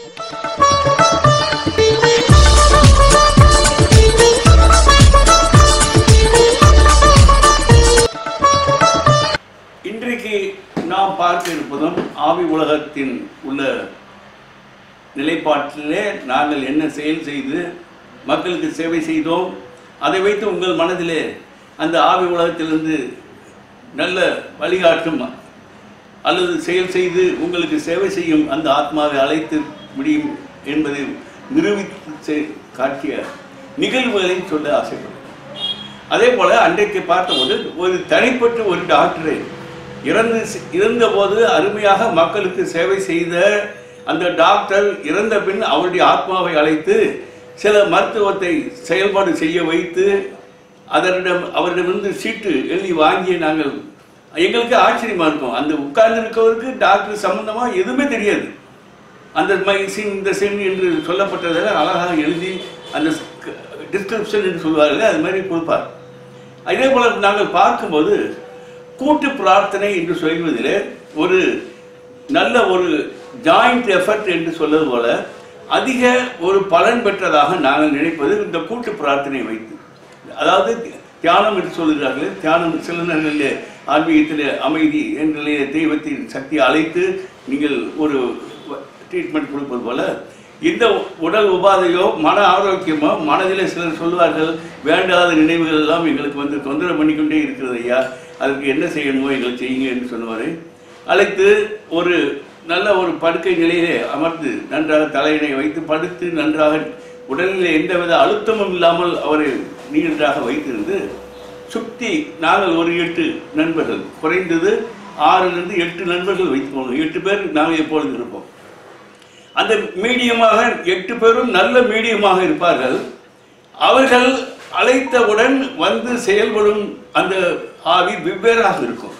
இன்றைக்கு நாம் பார்க்க இருப்பதும் ஆவி உலகத்தின் உள்ள நிலைப்பாட்டிலே நாங்கள் என்ன செயல் செய்து மக்களுக்கு சேவை செய்தோம் அதை வைத்து உங்கள் மனதிலே அந்த ஆவி உலகத்திலிருந்து நல்ல வழிகாட்டும் அல்லது செயல் செய்து உங்களுக்கு சேவை செய்யும் அந்த ஆத்மாவை அழைத்து முடியும் என்பதை நிரூபித்து செய்- காட்டிய நிகழ்வுகளை சொல்ல ஆசைப்படுகிறேன் அதே போல அன்றைக்கு பார்த்தபோது ஒரு தனிப்பட்ட ஒரு டாக்டரை இறந்து இறந்தபோது அருமையாக மக்களுக்கு சேவை செய்த அந்த டாக்டர் இறந்த பின் அவருடைய ஆத்மாவை அழைத்து சில மருத்துவத்தை செயல்பாடு செய்ய வைத்து அதனிடம் அவரிடமிருந்து சீட்டு எழுதி வாங்கி நாங்கள் எங்களுக்கு ஆச்சரியமா இருக்கும் அந்த உட்கார்ந்து இருக்கவருக்கு டாக்டர் சம்பந்தமா எதுவுமே தெரியாது அந்த மைசின் இந்த சென் என்று சொல்லப்பட்டதை அழகாக எழுதி அந்த டிஸ்கிரிப்ஷன் என்று சொல்வார்கள் அது மாதிரி கொடுப்பார் அதே போல நாங்கள் பார்க்கும்போது கூட்டு பிரார்த்தனை என்று சொல்வதிலே ஒரு நல்ல ஒரு ஜாயிண்ட் எஃபர்ட் என்று சொல்வது போல அதிக ஒரு பலன் பெற்றதாக நாங்கள் நினைப்பது இந்த கூட்டு பிரார்த்தனை வைத்து அதாவது தியானம் என்று சொல்கிறார்கள் தியானம் சில நேரங்களிலே ஆன்மீகத்திலே அமைதி என்ற தெய்வத்தின் சக்தியை அழைத்து நீங்கள் ஒரு ட்ரீட்மெண்ட் கொடுப்பது போல இந்த உடல் உபாதையோ மன ஆரோக்கியமோ மனதிலே சிலர் சொல்வார்கள் வேண்டாத நினைவுகள் எல்லாம் எங்களுக்கு வந்து தொந்தரவு பண்ணிக்கொண்டே இருக்கிறது ஐயா அதுக்கு என்ன செய்யணுமோ எங்களுக்கு செய்யுங்க என்று சொன்னவரை அழைத்து ஒரு நல்ல ஒரு படுக்கை நிலையிலே அமர்ந்து நன்றாக தலையினை வைத்து படுத்து நன்றாக உடலில் எந்தவித அழுத்தமும் இல்லாமல் அவரை நீண்டாக வைத்திருந்து சுற்றி நாங்கள் ஒரு எட்டு நண்பர்கள் குறைந்தது ஆறிலிருந்து எட்டு நண்பர்கள் வைத்து போகணும் எட்டு பேர் நாங்கள் எப்பொழுது இருப்போம் அந்த மீடியமாக எட்டு பேரும் நல்ல மீடியமாக இருப்பார்கள் அவர்கள் அழைத்தவுடன் வந்து செயல்படும் அந்த ஆவி வெவ்வேறாக இருக்கும்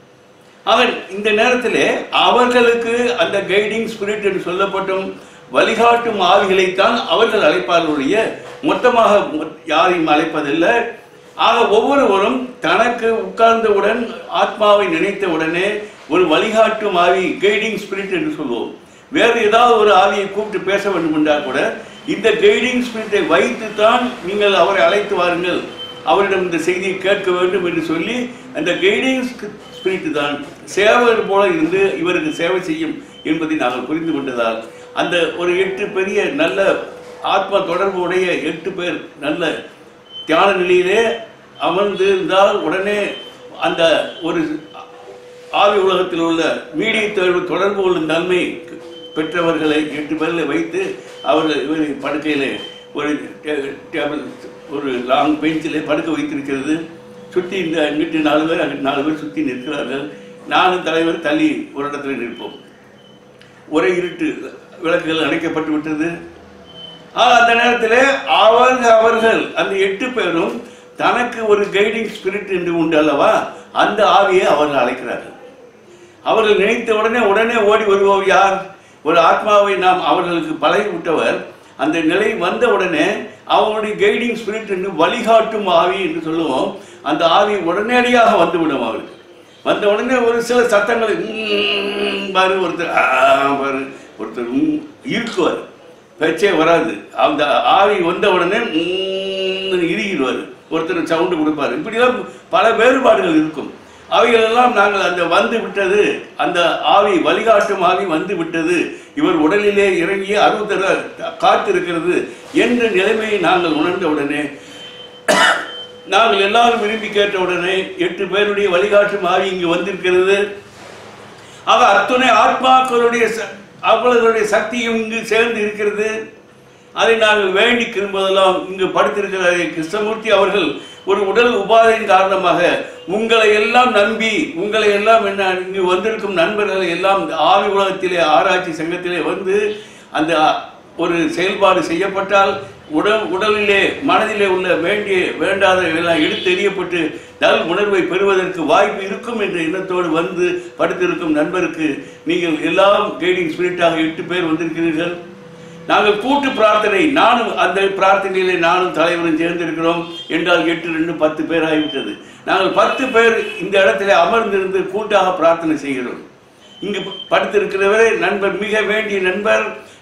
அவன் இந்த நேரத்திலே அவர்களுக்கு அந்த கைடிங் ஸ்பிரிட் என்று சொல்லப்பட்டும் வழிகாட்டும் ஆவிகளைத்தான் அவர்கள் அழைப்பார்களுடைய மொத்தமாக மொ- யாரையும் அழைப்பதில்லை ஆக ஒவ்வொருவரும் தனக்கு உட்கார்ந்தவுடன் ஆத்மாவை நினைத்த உடனே ஒரு வழிகாட்டும் ஆவி கைடிங் ஸ்பிரிட் என்று சொல்லுவோம் வேறு ஏதாவது ஒரு ஆவியை கூப்பிட்டு பேச வேண்டும் என்றால் கூட இந்த கைடிங் ஸ்பிரிட்டை வைத்து தான் நீங்கள் அவரை அழைத்து வாருங்கள் அவரிடம் இந்த செய்தியை கேட்க வேண்டும் என்று சொல்லி அந்த கைடிங் ஸ்பிரிட் தான் சேவகர் போல இருந்து இவருக்கு சேவை செய்யும் என்பதை நாங்கள் புரிந்து கொண்டதால் அந்த ஒரு எட்டு பெரிய நல்ல ஆத்ம தொடர்பு உடைய எட்டு பேர் நல்ல தியான நிலையிலே அமர்ந்து இருந்தால் உடனே அந்த ஒரு ஆவி உலகத்தில் உள்ள மீடிய தொடர்பு தொடர்பு கொள்ளும் தன்மை பெற்றவர்களை எட்டு பேர்ல வைத்து அவர்கள் இவர் படுக்கையிலே ஒரு டே- டேபிள் ஒரு லாங் பெஞ்சில் படுக்க வைத்திருக்கிறது சுற்றி இந்த இங்கிட்டு நாலு பேர் அங்கிட்டு நாலு பேர் சுற்றி நிற்கிறார்கள் நானும் தலைவர் தள்ளி ஒரு இடத்துல நிற்போம் ஒரே இருட்டு விளக்குகள் அணைக்கப்பட்டு விட்டது ஆக அந்த நேரத்தில் அவர்கள் அவர்கள் அந்த எட்டு பேரும் தனக்கு ஒரு கைடிங் ஸ்பிரிட் என்று உண்டு அல்லவா அந்த ஆவியை அவர்கள் அழைக்கிறார்கள் அவர்கள் நினைத்த உடனே உடனே ஓடி வருபவர் யார் ஒரு ஆத்மாவை நாம் அவர்களுக்கு பழகி விட்டவர் அந்த நிலை வந்த உடனே அவங்களுடைய கைடிங் ஸ்பிரிட் என்று வழிகாட்டும் ஆவி என்று சொல்லுவோம் அந்த ஆவி உடனடியாக வந்துவிடும் அவருக்கு வந்த உடனே ஒரு சில சத்தங்களை "ம்ம்" பாரு ஒருத்தர் "ஆ" பாரு ஒருத்தர் "ம்" இருக்குவார் பேச்சே வராது அந்த ஆவி வந்த உடனே "ம்ம்" இறுகிடுவார் ஒருத்தர் சவுண்டு கொடுப்பாரு இப்படிலாம் பல வேறுபாடுகள் இருக்கும் அவைகளெல்லாம் நாங்கள் அந்த வந்து விட்டது அந்த ஆவி வழிகாட்டும் ஆவி வந்து விட்டது இவர் உடலிலே இறங்கி அறுபத்தர காத்திருக்கிறது என்ற நிலைமையை நாங்கள் உணர்ந்த உடனே நாங்கள் எல்லாரும் விரும்பி கேட்ட உடனே எட்டு பேருடைய வழிகாட்டும் ஆவி இங்கு வந்திருக்கிறது ஆக அத்துணை ஆத்மாக்களுடைய ச- அவர்களுடைய சக்தியும் இங்கு சேர்ந்து இருக்கிறது அதை நாங்கள் வேண்டி திரும்பதெல்லாம் இங்கு படுத்திருக்கிற கிருஷ்ணமூர்த்தி அவர்கள் ஒரு உடல் உபாதையின் காரணமாக உங்களை எல்லாம் நம்பி உங்களை எல்லாம் என்ன இங்கு வந்திருக்கும் நண்பர்களை எல்லாம் இந்த ஆவி உலகத்திலே ஆராய்ச்சி சங்கத்திலே வந்து அந்த ஒரு செயல்பாடு செய்யப்பட்டால் உடல் உடலிலே மனதிலே உள்ள வேண்டிய வேண்டாத எல்லாம் எடுத்தெறியப்பட்டு நல் உணர்வை பெறுவதற்கு வாய்ப்பு இருக்கும் என்ற எண்ணத்தோடு வந்து படுத்திருக்கும் நண்பருக்கு நீங்கள் எல்லாம் கைடிங் ஸ்பிரிட்டாக எட்டு பேர் வந்திருக்கிறீர்கள் நாங்கள் கூட்டு பிரார்த்தனை நானும் அந்த பிரார்த்தனையிலே நானும் தலைவரும் சேர்ந்திருக்கிறோம் என்றால் எட்டு ரெண்டு பத்து பேர் ஆகிவிட்டது நாங்கள் பத்து பேர் இந்த இடத்திலே அமர்ந்திருந்து கூட்டாக பிரார்த்தனை செய்கிறோம் இங்கு படுத்திருக்கிறவரே நண்பர் மிக வேண்டிய நண்பர்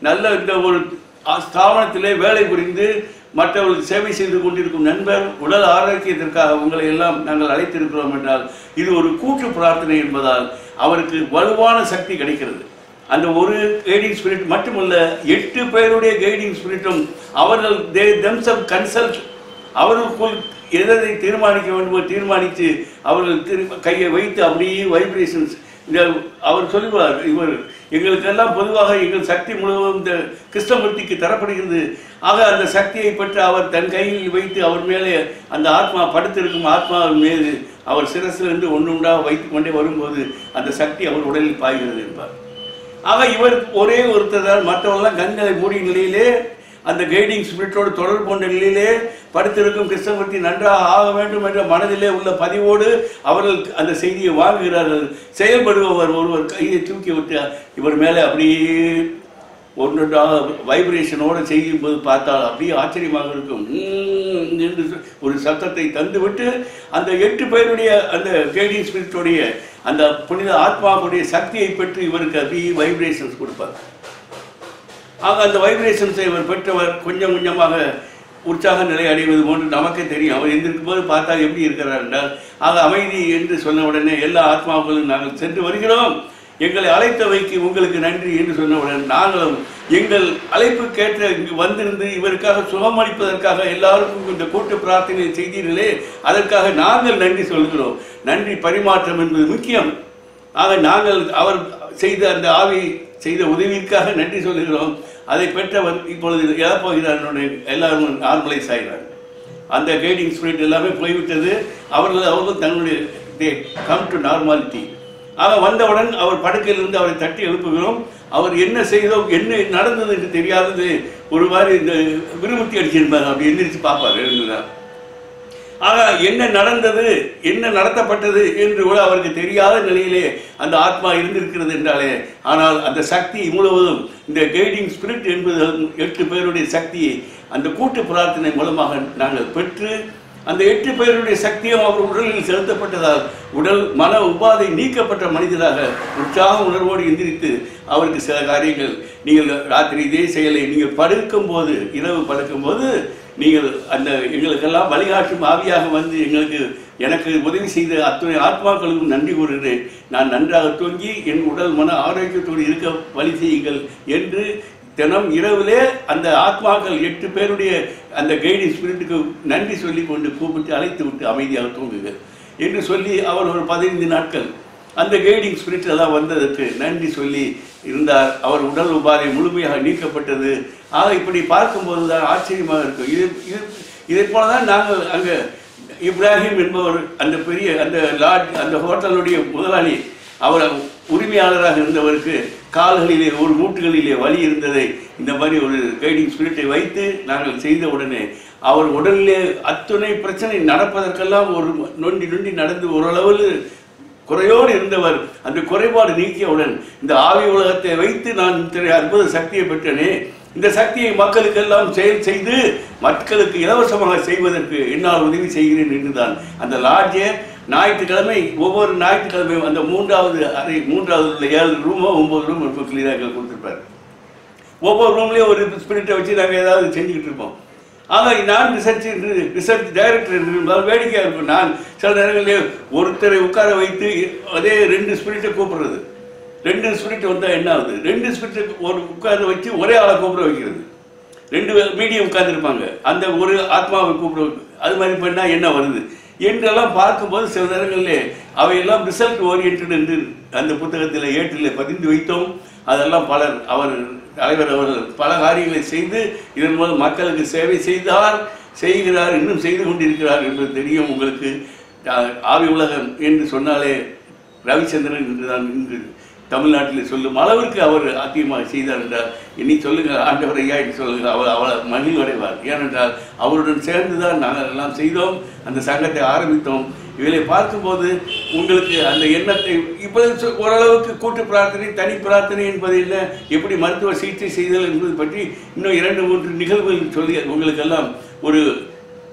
நல்ல இந்த ஒரு அ- ஸ்தாபனத்திலே வேலை புரிந்து மற்றவர்களுக்கு சேவை செய்து கொண்டிருக்கும் நண்பர் உடல் ஆரோக்கியத்திற்காக உங்களை எல்லாம் நாங்கள் அழைத்திருக்கிறோம் என்றால் இது ஒரு கூட்டு பிரார்த்தனை என்பதால் அவருக்கு வலுவான சக்தி கிடைக்கிறது அந்த ஒரு கைடிங் ஸ்பிரிட் மட்டுமல்ல எட்டு பேருடைய கைடிங் ஸ்பிரிட்டும் அவர்கள் தே தெம்சம் கன்சல்ட் அவர்களுக்குள் எதை தீர்மானிக்க வேண்டுமோ தீர்மானித்து அவர்கள் திரு கையை வைத்து அப்படியே வைப்ரேஷன்ஸ் இந்த அவர் சொல்லுவார் இவர் எங்களுக்கெல்லாம் பொதுவாக எங்கள் சக்தி முழுவதும் இந்த கிருஷ்ணமூர்த்திக்கு தரப்படுகிறது ஆக அந்த சக்தியை பெற்று அவர் தன் கையில் வைத்து அவர் மேலே அந்த ஆத்மா படுத்திருக்கும் ஆத்மா மீது அவர் சிரசிலிருந்து ஒன்று ஒன்றாக வைத்து கொண்டே வரும்போது அந்த சக்தி அவர் உடலில் பாய்கிறது என்பார் ஆக இவர் ஒரே ஒருத்தர் தான் மற்றவர்கள்லாம் கண்களை மூடிய நிலையிலே அந்த கைடிங் ஸ்பிரிட்டோடு தொடர்பு கொண்ட நிலையிலே படுத்திருக்கும் கிருஷ்ணமூர்த்தி நன்றாக ஆக வேண்டும் என்ற மனதிலே உள்ள பதிவோடு அவர்கள் அந்த செய்தியை வாங்குகிறார்கள் செயல்படுபவர் ஒருவர் கையை தூக்கி விட்டு இவர் மேலே அப்படியே ஒன்றொன்றாக வைப்ரேஷனோடு செய்யும் போது பார்த்தால் அப்படியே ஆச்சரியமாக இருக்கும் "ம்ம்" என்று சொ- ஒரு சத்தத்தை தந்துவிட்டு அந்த எட்டு பேருடைய அந்த கைடிங் ஸ்பிரிட்டோடைய அந்த புனித ஆத்மாவுடைய சக்தியை பெற்று இவருக்கு அப்படியே வைப்ரேஷன்ஸ் கொடுப்பார் ஆக அந்த வைப்ரேஷன்ஸை இவர் பெற்றவர் கொஞ்சம் கொஞ்சமாக உற்சாக நிலை அடைவது போன்று நமக்கே தெரியும் அவர் எந்திருக்கும் போது பார்த்தா எப்படி இருக்கிறார் என்றால் ஆக அமைதி என்று சொன்ன உடனே எல்லா ஆத்மாக்களும் நாங்கள் சென்று வருகிறோம் எங்களை அழைத்தவைக்கு உங்களுக்கு நன்றி என்று சொன்னவுடன் நாங்களும் எங்கள் அழைப்புக்கேற்ற இங்கு வந்திருந்து இவருக்காக சுகமளிப்பதற்காக எல்லாருக்கும் இந்த கூட்டு பிரார்த்தனை செய்தீர்களே அதற்காக நாங்கள் நன்றி சொல்கிறோம் நன்றி பரிமாற்றம் என்பது முக்கியம் ஆக நாங்கள் அவர் செய்த அந்த ஆவி செய்த உதவிக்காக நன்றி சொல்கிறோம் அதை பெற்றவர் இப்பொழுது எழப்போகிறார் எல்லாரும் நார்மலைஸ் ஆகிறார் அந்த கைடிங் ஸ்பிரிட் எல்லாமே போய்விட்டது அவர்கள் அவர்கள் தங்களுடைய தே கம் டு நார்மாலிட்டி ஆக வந்தவுடன் அவர் படுக்கையிலிருந்து அவரை தட்டி எழுப்புகிறோம் அவர் என்ன செய்தோம் என்ன நடந்தது என்று தெரியாதது ஒரு மாதிரி இந்த விரும்பத்தி அடிச்சிருப்பார் அப்படி எந்திரிச்சு பார்ப்பார் எழுந்துதான் ஆக என்ன நடந்தது என்ன நடத்தப்பட்டது என்று கூட அவருக்கு தெரியாத நிலையிலே அந்த ஆத்மா இருந்திருக்கிறது என்றாலே ஆனால் அந்த சக்தி முழுவதும் இந்த கைடிங் ஸ்பிரிட் என்பது எட்டு பேருடைய சக்தியை அந்த கூட்டு பிரார்த்தனை மூலமாக நாங்கள் பெற்று அந்த எட்டு பேருடைய சக்தியும் அவர் உடலில் செலுத்தப்பட்டதால் உடல் மன உபாதை நீக்கப்பட்ட மனிதராக உற்சாக உணர்வோடு எந்திரித்து அவருக்கு சில காரியங்கள் நீங்கள் ராத்திரி இதே செயலை நீங்கள் படுக்கும் போது இரவு படுக்கும் போது நீங்கள் அந்த எங்களுக்கெல்லாம் வழிகாட்டும் ஆவியாக வந்து எங்களுக்கு எனக்கு உதவி செய்த அத்துணை ஆத்மாக்களுக்கும் நன்றி கூறுகிறேன் நான் நன்றாக தூங்கி என் உடல் மன ஆரோக்கியத்தோடு இருக்க வழி செய்யுங்கள் என்று தினம் இரவிலே அந்த ஆத்மாக்கள் எட்டு பேருடைய அந்த கைடி ஸ்பிரிட்டுக்கு நன்றி சொல்லி கொண்டு கூப்பிட்டு அழைத்து விட்டு அமைதியாக தூங்குங்க என்று சொல்லி அவர் ஒரு பதினைந்து நாட்கள் அந்த கைடிங் ஸ்பிரிட் எல்லாம் வந்ததற்கு நன்றி சொல்லி இருந்தார் அவர் உடல் உபாதை முழுமையாக நீக்கப்பட்டது ஆக இப்படி பார்க்கும்போது தான் ஆச்சரியமாக இருக்கும் இது இது இதை போல தான் நாங்கள் அங்கே இப்ராஹிம் என்பவர் அந்த பெரிய அந்த லாட்ஜ் அந்த ஹோட்டலுடைய முதலாளி அவர் உரிமையாளராக இருந்தவருக்கு கால்களிலே ஒரு மூட்டுகளிலே வலி இருந்ததை இந்த மாதிரி ஒரு கைடிங் ஸ்பிரிட்டை வைத்து நாங்கள் செய்த உடனே அவர் உடலிலே அத்துணை பிரச்சனை நடப்பதற்கெல்லாம் ஒரு நொண்டி நொண்டி நடந்து ஓரளவில் குறையோடு இருந்தவர் அந்த குறைபாடு நீக்கியவுடன் இந்த ஆவி உலகத்தை வைத்து நான் இத்தனை அற்புத சக்தியை பெற்றனே இந்த சக்தியை மக்களுக்கெல்லாம் செயல் செய்து மக்களுக்கு இலவசமாக செய்வதற்கு என்னால் உதவி செய்கிறேன் என்றுதான் அந்த லாட்ஜை ஞாயிற்றுக்கிழமை ஒவ்வொரு ஞாயிற்றுக்கிழமையும் அந்த மூன்றாவது அறை மூன்றாவது உள்ள ஏழு ரூமோ ஒன்பது ரூம் இப்போ கிளியராக கொடுத்துருப்பாரு ஒவ்வொரு ரூம்லேயும் ஒரு ஸ்பிரிட்டை வச்சு நாங்கள் ஏதாவது செஞ்சுக்கிட்டு இருப்போம் ஆனால் நான் ரிசர்ச் ரிசர்ச் டைரக்டர் இருந்தால் வேடிக்கையாக இருக்கும் நான் சில நேரங்களில் ஒருத்தரை உட்கார வைத்து அதே ரெண்டு ஸ்பிரிட்டை கூப்பிடுறது ரெண்டு ஸ்பிரிட் வந்தால் என்ன ஆகுது ரெண்டு ஸ்பிரிட்டை ஒரு உட்கார வச்சு ஒரே ஆளை கூப்பிட வைக்கிறது ரெண்டு மீடியம் உட்கார்ந்துருப்பாங்க அந்த ஒரு ஆத்மாவை கூப்பிட அது மாதிரி பண்ணால் என்ன வருது என்றெல்லாம் பார்க்கும்போது சில நேரங்களிலே அவையெல்லாம் ரிசல்ட் ஓரியன்ட் என்று அந்த புத்தகத்தில் ஏற்றில் பதிந்து வைத்தோம் அதெல்லாம் பலர் அவர் தலைவர் அவர்கள் பல காரியங்களை செய்து இதன் மூலம் மக்களுக்கு சேவை செய்தார் செய்கிறார் இன்னும் செய்து கொண்டிருக்கிறார் என்பது தெரியும் உங்களுக்கு ஆ- ஆவி உலகம் என்று சொன்னாலே ரவிச்சந்திரன் என்று தான் இன்று தமிழ்நாட்டில் சொல்லும் அளவிற்கு அவர் அதிகமாக செய்தார் என்றால் இனி சொல்லுங்க ஆண்டவர் ஐயா என்று சொல்லுங்க அவர் அவளை மகிழ்வடைவார் ஏனென்றால் அவருடன் சேர்ந்து தான் நாங்கள் எல்லாம் செய்தோம் அந்த சங்கத்தை ஆரம்பித்தோம் இவளை பார்க்கும்போது உங்களுக்கு அந்த எண்ணத்தை இப்போது சொ- ஓரளவுக்கு கூட்டு பிரார்த்தனை தனி பிரார்த்தனை என்பது என்ன எப்படி மருத்துவ சிகிச்சை செய்தல் என்பது பற்றி இன்னும் இரண்டு மூன்று நிகழ்வுகள் சொல்லி உங்களுக்கெல்லாம் ஒரு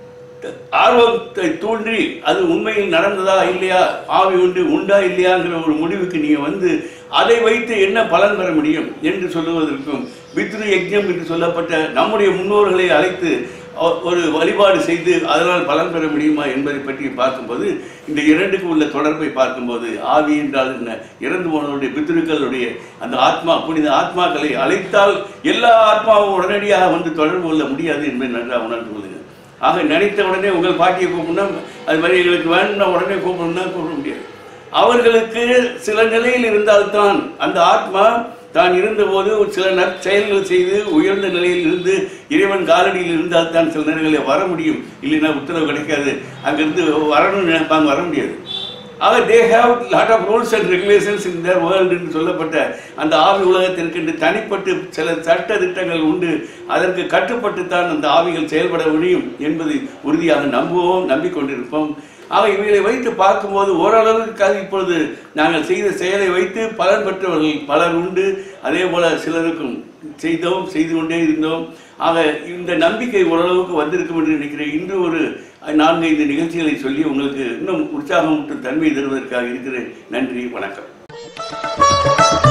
ஆர்வத்தை தூண்டி அது உண்மையில் நடந்ததா இல்லையா ஆவி உண்டு உண்டா இல்லையாங்கிற ஒரு முடிவுக்கு நீங்க வந்து அதை வைத்து என்ன பலன் பெற முடியும் என்று சொல்லுவதற்கும் பித்ரு யஜ்ஞம் என்று சொல்லப்பட்ட நம்முடைய முன்னோர்களை அழைத்து ஒ- ஒரு வழிபாடு செய்து அதனால் பலன் பெற முடியுமா என்பதை பற்றி பார்க்கும்போது இந்த இரண்டுக்கு உள்ள தொடர்பை பார்க்கும்போது ஆவி என்றால் என்ன இறந்து போனவருடைய பித்ருக்களுடைய அந்த ஆத்மா புனித ஆத்மாக்களை அழைத்தால் எல்லா ஆத்மாவும் உடனடியாக வந்து தொடர்பு கொள்ள முடியாது என்பதை நன்றாக உணர்ந்து கொள்ளுங்கள் ஆக நினைத்த உடனே உங்கள் பாட்டியை கூப்பிடணும் அது மாதிரி எங்களுக்கு வேணும்னா உடனே கூப்பிடணும்னா கூப்பிட முடியாது அவர்களுக்கு சில நிலையில் இருந்தால்தான் அந்த ஆத்மா தான் இருந்தபோது ஒரு சில நற்செயல்கள் செய்து உயர்ந்த நிலையில் இருந்து இறைவன் காலடியில் இருந்தால் தான் சில நேரங்களில் வர முடியும் இல்லைன்னா உத்தரவு கிடைக்காது அங்கிருந்து வரணும்னு நினைப்பாங்க வர முடியாது ஆக they have lot of rules and regulations in the world என்று சொல்லப்பட்ட அந்த ஆவி உலகத்திற்கு தனிப்பட்டு சில சட்ட திட்டங்கள் உண்டு அதற்கு கட்டுப்பட்டு தான் அந்த ஆவிகள் செயல்பட முடியும் என்பதை உறுதியாக நம்புவோம் நம்பிக்கொண்டிருப்போம் ஆக இவைகளை வைத்து பார்க்கும்போது ஓரளவுக்கு அது இப்பொழுது நாங்கள் செய்த செயலை வைத்து பலன் பெற்றவர்கள் பலர் உண்டு அதே போல சிலருக்கும் செய்தோம் செய்து கொண்டே இருந்தோம் ஆக இந்த நம்பிக்கை ஓரளவுக்கு வந்திருக்கும் என்று நினைக்கிறேன் இன்று ஒரு நான்கு ஐந்து நிகழ்ச்சிகளை சொல்லி உங்களுக்கு இன்னும் உற்சாகம் மற்றும் தன்மை தருவதற்காக இருக்கிறேன் நன்றி வணக்கம்